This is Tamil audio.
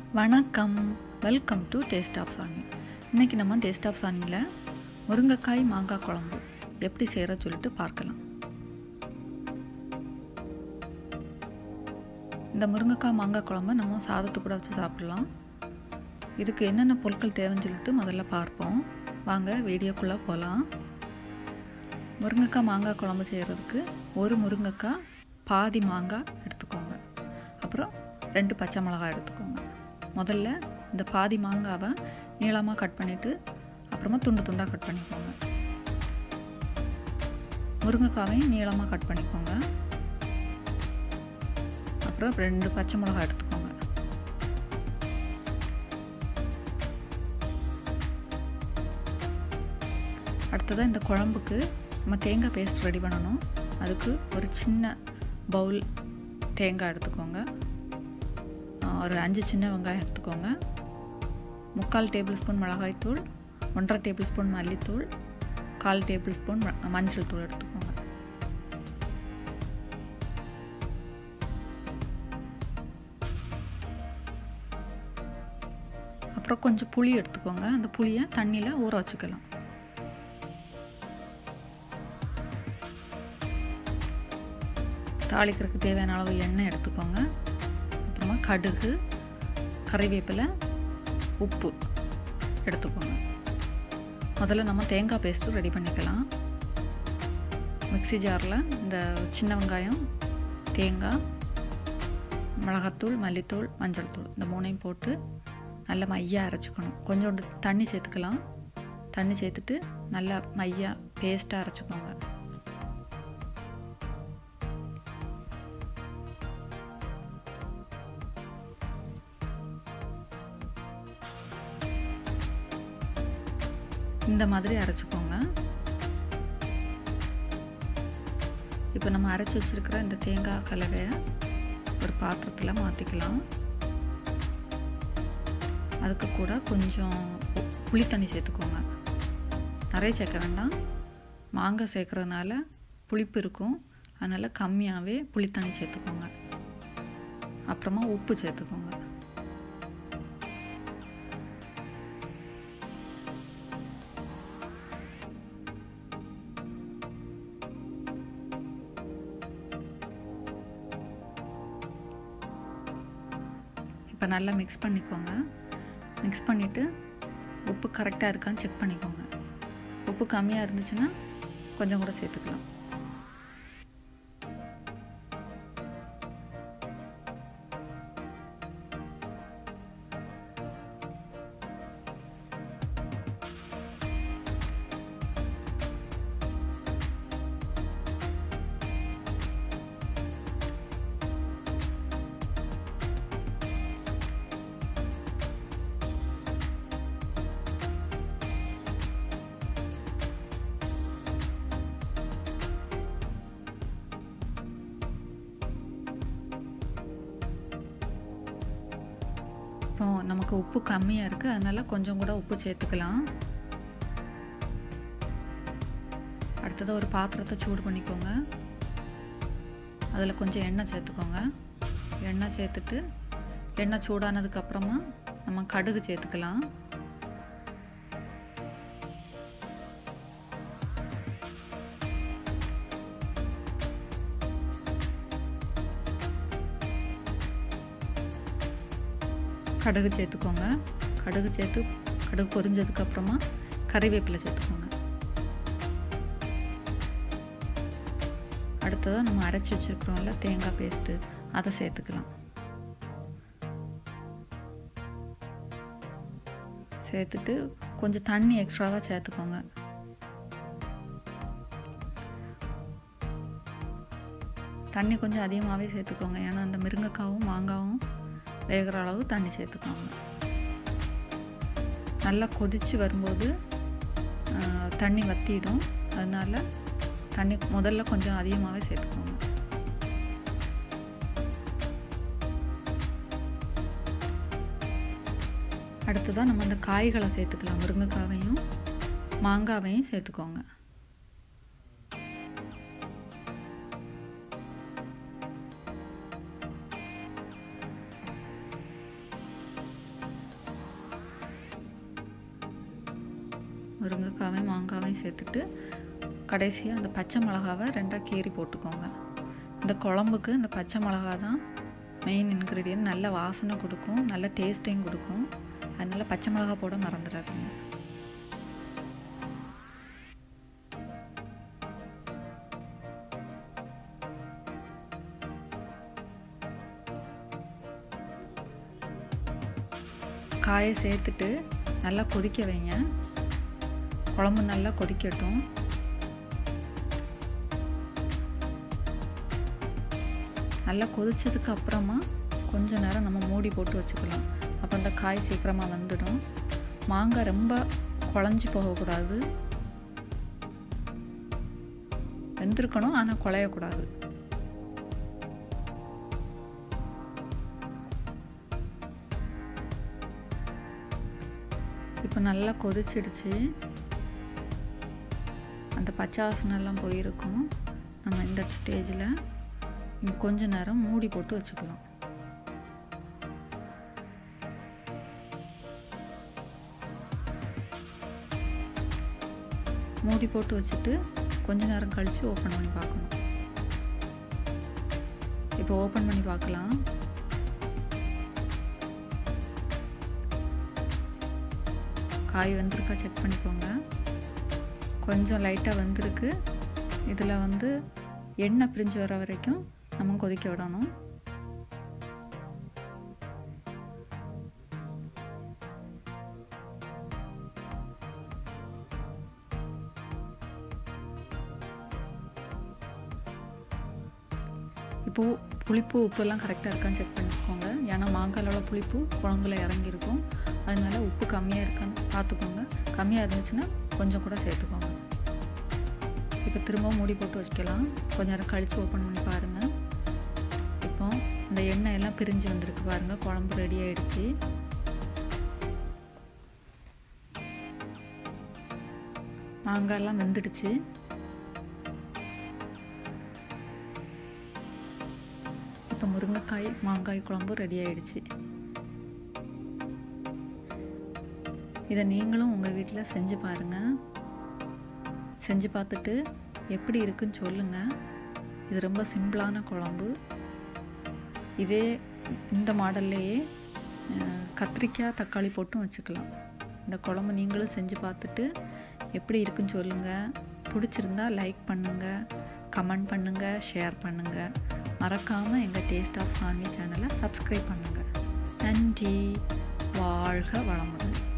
வணக்கம் வெல்கம் டு டேஸ்ட் ஆஃப் சாணி இன்றைக்கி நம்ம டேஸ்ட் ஆஃப் சாணியில் முருங்கைக்காய் மாங்காய் குழம்பு எப்படி செய்கிற சொல்லிட்டு பார்க்கலாம் இந்த முருங்கைக்காய் மாங்காய் குழம்பு நம்ம சாதத்து கூட வச்சு சாப்பிடலாம் இதுக்கு என்னென்ன பொருட்கள் தேவைன்னு சொல்லிட்டு முதல்ல பார்ப்போம் வாங்க வீடியோக்குள்ளே போகலாம் முருங்கைக்காய் மாங்காய் குழம்பு செய்கிறதுக்கு ஒரு முருங்கைக்காய் பாதி மாங்காய் எடுத்துக்கோங்க அப்புறம் ரெண்டு பச்சை மிளகாய் எடுத்துக்கோங்க முதல்ல இந்த பாதி மாங்காவை நீளமாக கட் பண்ணிவிட்டு அப்புறமா துண்டு துண்டாக கட் பண்ணிக்கோங்க முருங்கைக்காவையும் நீளமாக கட் பண்ணிக்கோங்க அப்புறம் ரெண்டு பச்சை மிளகாய் எடுத்துக்கோங்க அடுத்ததாக இந்த குழம்புக்கு நம்ம தேங்காய் பேஸ்ட் ரெடி பண்ணணும் அதுக்கு ஒரு சின்ன பவுல் தேங்காய் எடுத்துக்கோங்க ஒரு அஞ்சு சின்ன வெங்காயம் எடுத்துக்கோங்க முக்கால் டேபிள் ஸ்பூன் மிளகாய்த்தூள் ஒன்றரை டேபிள் ஸ்பூன் மல்லித்தூள் கால் டேபிள் ஸ்பூன் மஞ்சள் தூள் எடுத்துக்கோங்க அப்புறம் கொஞ்சம் புளி எடுத்துக்கோங்க அந்த புளியை தண்ணியில் ஊற வச்சுக்கலாம் தாளிக்கிறதுக்கு தேவையான அளவு எண்ணெய் எடுத்துக்கோங்க அப்புறமா கடுகு கறிவேப்பிலை உப்பு எடுத்துக்கோங்க முதல்ல நம்ம தேங்காய் பேஸ்ட்டும் ரெடி பண்ணிக்கலாம் மிக்சி ஜாரில் இந்த சின்ன வெங்காயம் தேங்காய் மிளகாத்தூள் மல்லித்தூள் மஞ்சள் தூள் இந்த மூணையும் போட்டு நல்லா மையாக அரைச்சிக்கணும் கொஞ்சோண்டு தண்ணி சேர்த்துக்கலாம் தண்ணி சேர்த்துட்டு நல்லா மையாக பேஸ்ட்டாக அரைச்சிக்கோங்க இந்த மாதிரி அரைச்சிக்கோங்க இப்போ நம்ம அரைச்சி வச்சுருக்கிற இந்த தேங்காய் கலவையை ஒரு பாத்திரத்தில் மாற்றிக்கலாம் அதுக்கு கூட கொஞ்சம் புளி தண்ணி சேர்த்துக்கோங்க நிறைய சேர்க்க வேண்டாம் மாங்காய் சேர்க்குறதுனால புளிப்பு இருக்கும் அதனால் கம்மியாகவே புளித்தண்ணி சேர்த்துக்கோங்க அப்புறமா உப்பு சேர்த்துக்கோங்க இப்போ நல்லா மிக்ஸ் பண்ணிக்கோங்க மிக்ஸ் பண்ணிவிட்டு உப்பு கரெக்டாக இருக்கான்னு செக் பண்ணிக்கோங்க உப்பு கம்மியாக இருந்துச்சுன்னா கொஞ்சம் கூட சேர்த்துக்கலாம் இப்போ நமக்கு உப்பு கம்மியாக இருக்குது அதனால் கொஞ்சம் கூட உப்பு சேர்த்துக்கலாம் அடுத்தது ஒரு பாத்திரத்தை சூடு பண்ணிக்கோங்க அதில் கொஞ்சம் எண்ணெய் சேர்த்துக்கோங்க எண்ணெய் சேர்த்துட்டு எண்ணெய் சூடானதுக்கப்புறமா நம்ம கடுகு சேர்த்துக்கலாம் கடுகு சேர்த்துக்கோங்க கடுகு சேர்த்து கடுகு பொரிஞ்சதுக்கப்புறமா கறிவேப்பிலை சேர்த்துக்கோங்க அடுத்ததாக நம்ம அரைச்சி வச்சுருக்கிறோம்ல தேங்காய் பேஸ்ட்டு அதை சேர்த்துக்கலாம் சேர்த்துட்டு கொஞ்சம் தண்ணி எக்ஸ்ட்ராவாக சேர்த்துக்கோங்க தண்ணி கொஞ்சம் அதிகமாகவே சேர்த்துக்கோங்க ஏன்னா அந்த மிருங்கைக்காவும் மாங்காவும் வேகிற அளவு தண்ணி சேர்த்துக்கோங்க நல்லா கொதித்து வரும்போது தண்ணி வற்றிடும் அதனால் தண்ணி முதல்ல கொஞ்சம் அதிகமாகவே சேர்த்துக்கோங்க அடுத்ததாக நம்ம இந்த காய்களை சேர்த்துக்கலாம் முருங்கைக்காவையும் மாங்காவையும் சேர்த்துக்கோங்க முருங்கைக்காவையும் மாங்காவையும் சேர்த்துட்டு கடைசியாக அந்த பச்சை மிளகாவை ரெண்டாக கீறி போட்டுக்கோங்க இந்த குழம்புக்கு இந்த பச்சை மிளகா தான் மெயின் இன்க்ரீடியன்ட் நல்ல வாசனை கொடுக்கும் நல்ல டேஸ்ட்டையும் கொடுக்கும் அதனால் பச்சை மிளகா போட மறந்துடாதீங்க காயை சேர்த்துட்டு நல்லா கொதிக்க வைங்க குழம்பு நல்லா கொதிக்கட்டும் நல்லா கொதிச்சதுக்கு அப்புறமா கொஞ்ச நேரம் நம்ம மூடி போட்டு வச்சுக்கலாம் அப்போ அந்த காய் சீக்கிரமாக வந்துடும் மாங்காய் ரொம்ப குழஞ்சி போகக்கூடாது வெந்திருக்கணும் ஆனால் குழையக்கூடாது இப்போ நல்லா கொதிச்சிடுச்சு அந்த பச்சை வாசனைலாம் போயிருக்கும் நம்ம இந்த ஸ்டேஜில் இன்னும் கொஞ்ச நேரம் மூடி போட்டு வச்சுக்கலாம் மூடி போட்டு வச்சுட்டு கொஞ்ச நேரம் கழித்து ஓப்பன் பண்ணி பார்க்கணும் இப்போ ஓப்பன் பண்ணி பார்க்கலாம் காய் வந்திருக்கா செக் பண்ணிக்கோங்க கொஞ்சம் லைட்டாக வந்திருக்கு இதில் வந்து எண்ணெய் பிரிஞ்சு வர வரைக்கும் நம்ம கொதிக்க விடணும் இப்போது புளிப்பு உப்புலாம் கரெக்டாக இருக்கான்னு செக் பண்ணிக்கோங்க ஏன்னா மாங்காயில் புளிப்பு குழம்புல இறங்கியிருக்கும் அதனால் உப்பு கம்மியாக இருக்கான்னு பார்த்துக்கோங்க கம்மியாக இருந்துச்சுன்னா கொஞ்சம் கூட சேர்த்துக்கோங்க இப்போ திரும்ப மூடி போட்டு வச்சுக்கலாம் கொஞ்ச நேரம் கழித்து ஓப்பன் பண்ணி பாருங்கள் இப்போ இந்த எண்ணெய் எல்லாம் பிரிஞ்சு வந்திருக்கு பாருங்கள் குழம்பு ரெடி ஆகிடுச்சு மாங்காயெல்லாம் வெந்துடுச்சு இப்போ முருங்கைக்காய் மாங்காய் குழம்பு ரெடி ஆயிடுச்சு இதை நீங்களும் உங்கள் வீட்டில் செஞ்சு பாருங்கள் செஞ்சு பார்த்துட்டு எப்படி இருக்குன்னு சொல்லுங்கள் இது ரொம்ப சிம்பிளான குழம்பு இதே இந்த மாடல்லையே கத்திரிக்காய் தக்காளி போட்டும் வச்சுக்கலாம் இந்த குழம்பு நீங்களும் செஞ்சு பார்த்துட்டு எப்படி இருக்குன்னு சொல்லுங்கள் பிடிச்சிருந்தா லைக் பண்ணுங்கள் கமெண்ட் பண்ணுங்கள் ஷேர் பண்ணுங்கள் மறக்காமல் எங்கள் டேஸ்ட் ஆஃப் சாமி சேனலை சப்ஸ்கிரைப் பண்ணுங்கள் நன்றி வாழ்க வளமுடன்